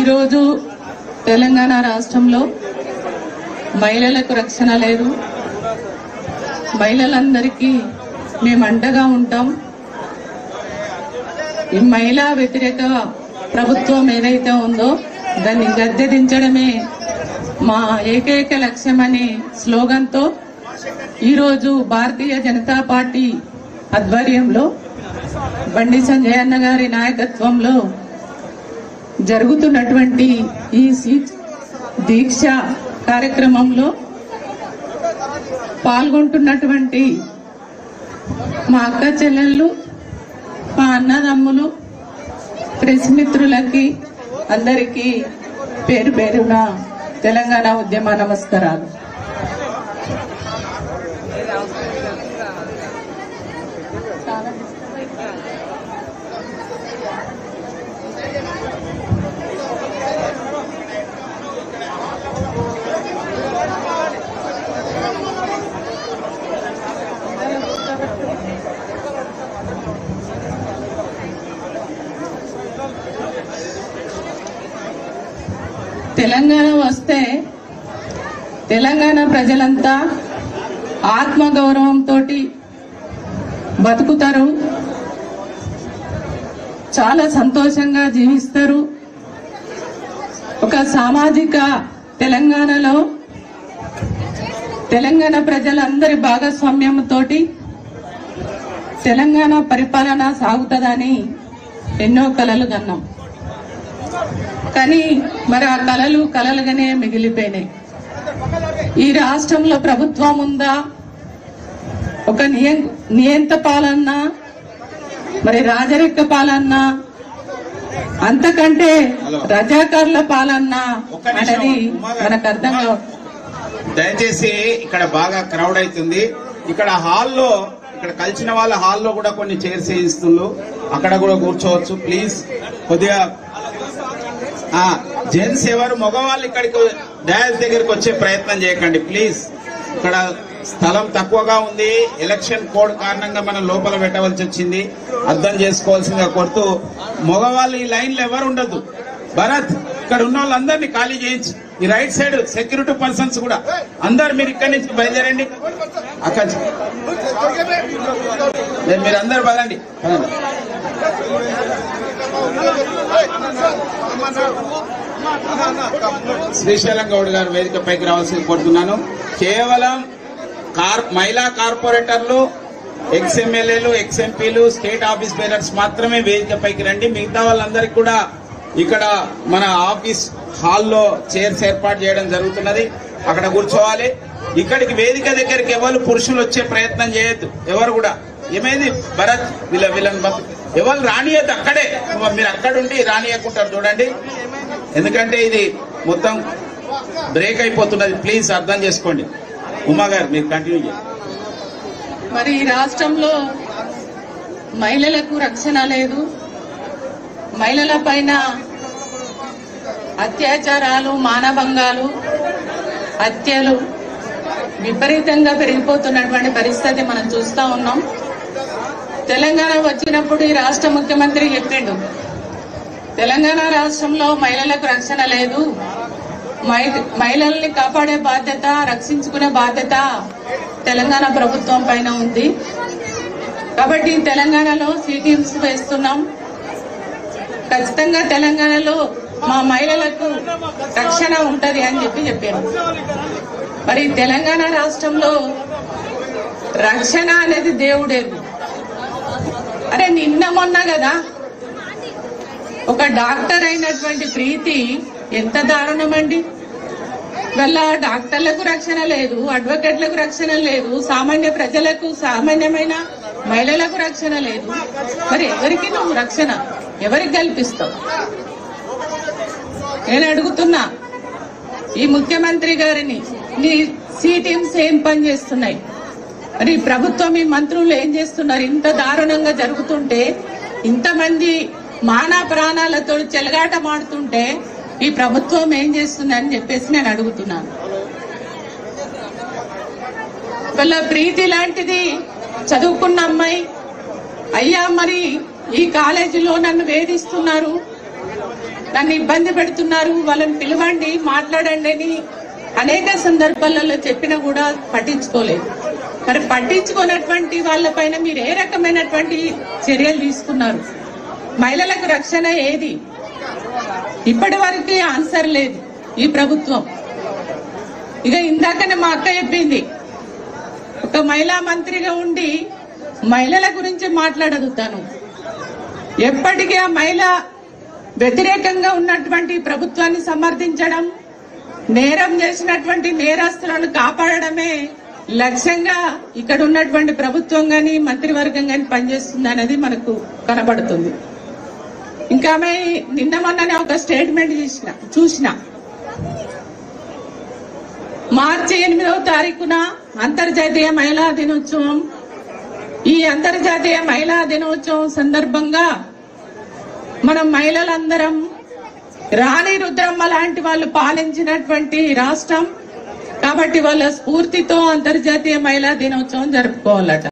ఈరోజు తెలంగాణ రాష్ట్రంలో మహిళలకు రక్షణ లేదు మహిళలందరికీ మేము అండగా ఉంటాం ఈ మహిళా వ్యతిరేక ప్రభుత్వం ఏదైతే ఉందో దాన్ని గద్దె దించడమే మా ఏకైక లక్ష్యమనే స్లోగన్తో ఈరోజు భారతీయ జనతా పార్టీ ఆధ్వర్యంలో బండి సంజయ్ అన్న గారి నాయకత్వంలో జరుగుతున్నటువంటి ఈ సీ- దీక్ష కార్యక్రమంలో పాల్గొంటున్నటువంటి మా అక్క చెల్లెళ్ళు మా అన్నదమ్ములు ప్రెస్ మిత్రులకి అందరికీ పేరు పేరున తెలంగాణ ఉద్యమ నమస్కారాలు తెలంగాణ వస్తే తెలంగాణ ప్రజలంతా ఆత్మగౌరవంతో బతుకుతారు చాలా సంతోషంగా జీవిస్తారు ఒక సామాజిక తెలంగాణలో తెలంగాణ ప్రజలందరి భాగస్వామ్యంతో తెలంగాణ పరిపాలన సాగుతుందని ఎన్నో కలలు కన్నాం కానీ మరి ఆ కళలు కలలుగానే మిగిలిపోయినాయి ఈ రాష్ట్రంలో ప్రభుత్వం ఉందా ఒక నియం నియంత పాలన మరి రాజరిక పాలన అంతకంటే రజాకారుల పాలన ఒక్క నిమిషం, అనేది ఉమ్మా గారు. మనకు అర్థం కావు దయచేసి ఇక్కడ బాగా క్రౌడ్ అవుతుంది ఇక్కడ హాల్లో ఇక్కడ కలిసిన వాళ్ళ హాల్లో కూడా కొన్ని చైర్స్ వేయిస్తున్నారు అక్కడ కూడా కూర్చోవచ్చు ప్లీజ్ కొద్దిగా ఆ జెంట్స్ ఎవరు మగవాళ్ళు ఇక్కడికి డాన్స్ దగ్గరికి వచ్చే ప్రయత్నం చేయకండి ప్లీజ్ ఇక్కడ స్థలం తక్కువగా ఉంది ఎలక్షన్ కోడ్ కారణంగా మనం లోపల పెట్టవలసి వచ్చింది అర్థం చేసుకోవాల్సిందిగా కొడుతూ మగవాళ్ళు ఈ లైన్లో ఎవరు ఉండదు భరత్ ఇక్కడ ఉన్న వాళ్ళందరినీ ఖాళీ చేయించి ఈ రైట్ సైడ్ సెక్యూరిటీ పర్సన్స్ కూడా అందరు మీరు ఇక్కడి నుంచి బయలుదేరండి అక్కడ లేదు, మీరు అందరు పదండి పదండి శ్రీశైలం గౌడ్ గారు వేదికపైకి రావాల్సింది కోరుతున్నాను కేవలం కార్ మహిళా కార్పొరేటర్లు ఎక్స్ ఎమ్మెల్యేలు ఎక్స్ ఎంపీలు స్టేట్ ఆఫీస్ బేరర్స్ మాత్రమే వేదికపైకి రండి మిగతా వాళ్ళందరికీ కూడా ఇక్కడ మన ఆఫీస్ హాల్లో చైర్స్ ఏర్పాటు చేయడం జరుగుతున్నది అక్కడ కూర్చోవాలి ఇక్కడికి వేదిక దగ్గరికి ఎవరు పురుషులు వచ్చే ప్రయత్నం చేయొద్దు ఎవరు కూడా ఏమైంది భరత్ వీళ్ళ వీళ్ళని పంపి ఎవరు రానియద్దు అక్కడే మీరు అక్కడుండి రానియకుంటారు చూడండి ఎందుకంటే ఇది మొత్తం బ్రేక్ అయిపోతున్నది ప్లీజ్ అర్థం చేసుకోండి ఉమా గారు మీరు కంటిన్యూ చేయండి మరి ఈ రాష్ట్రంలో మహిళలకు రక్షణ లేదు మహిళల పైన అత్యాచారాలు మానభంగాలు హత్యలు విపరీతంగా పెరిగిపోతున్నటువంటి పరిస్థితి మనం చూస్తా ఉన్నాం తెలంగాణ వచ్చినప్పుడు ఈ రాష్ట్ర ముఖ్యమంత్రి చెప్పిండు తెలంగాణ రాష్ట్రంలో మహిళలకు రక్షణ లేదు మహి- మహిళల్ని కాపాడే బాధ్యత రక్షించుకునే బాధ్యత తెలంగాణ ప్రభుత్వం పైన ఉంది కాబట్టి తెలంగాణలో సిటీమ్స్ వేస్తున్నాం ఖచ్చితంగా తెలంగాణలో మా మహిళలకు రక్షణ ఉంటది అని చెప్పి చెప్పారు మరి తెలంగాణ రాష్ట్రంలో రక్షణ అనేది దేవుడేది అరే నిన్న మొన్న కదా ఒక డాక్టర్ అయినటువంటి ప్రీతి ఎంత దారుణమండి వల్ల డాక్టర్లకు రక్షణ లేదు అడ్వకేట్లకు రక్షణ లేదు సామాన్య ప్రజలకు సామాన్యమైన మహిళలకు రక్షణ లేదు మరి ఎవరికి నువ్వు రక్షణ ఎవరికి కల్పిస్తావు నేను అడుగుతున్నా ఈ ముఖ్యమంత్రి గారిని నీ సి టీమ్స్ ఏం పని చేస్తున్నాయి మరి ప్రభుత్వం ఈ మంత్రులు ఏం చేస్తున్నారు ఇంత దారుణంగా జరుగుతుంటే ఇంతమంది మాన ప్రాణాలతో చెలగాట మాడుతుంటే ఈ ప్రభుత్వం ఏం చేస్తుందని చెప్పేసి నేను అడుగుతున్నాను వాళ్ళ ప్రీతి లాంటిది చదువుకున్న అమ్మాయి అయ్యా మరి ఈ కాలేజీలో నన్ను వేధిస్తున్నారు నన్ను ఇబ్బంది పెడుతున్నారు వాళ్ళని పిలవండి మాట్లాడండి అని అనేక సందర్భాలలో చెప్పినా కూడా పట్టించుకోలేదు మరి పట్టించుకున్నటువంటి వాళ్ళపైన మీరు ఏ రకమైనటువంటి చర్యలు తీసుకున్నారు మహిళలకు రక్షణ ఏది ఇప్పటి వరకు ఆన్సర్ లేదు ఈ ప్రభుత్వం ఇక ఇందాకనే మా అక్క చెప్పింది ఒక మహిళా మంత్రిగా ఉండి మహిళల గురించి మాట్లాడదు తను ఎప్పటికీ ఆ మహిళ వ్యతిరేకంగా ఉన్నటువంటి ప్రభుత్వాన్ని సమర్థించడం నేరం చేసినటువంటి నేరస్తులను కాపాడడమే లక్ష్యంగా ఇక్కడ ఉన్నటువంటి ప్రభుత్వం గాని మంత్రివర్గం గాని పనిచేస్తుంది అనేది మనకు కనబడుతుంది ఇంకా ఆమె నిన్న మొన్ననే ఒక స్టేట్మెంట్ చూసిన చూసిన మార్చి ఎనిమిదవ తారీఖున అంతర్జాతీయ మహిళా దినోత్సవం ఈ అంతర్జాతీయ మహిళా దినోత్సవం సందర్భంగా మనం మహిళలందరం రాణి రుద్రమ్మ లాంటి వాళ్ళు పాలించినటువంటి రాష్ట్రం కాబట్టి వాళ్ళ స్ఫూర్తితో అంతర్జాతీయ మహిళా దినోత్సవం జరుపుకోవాలట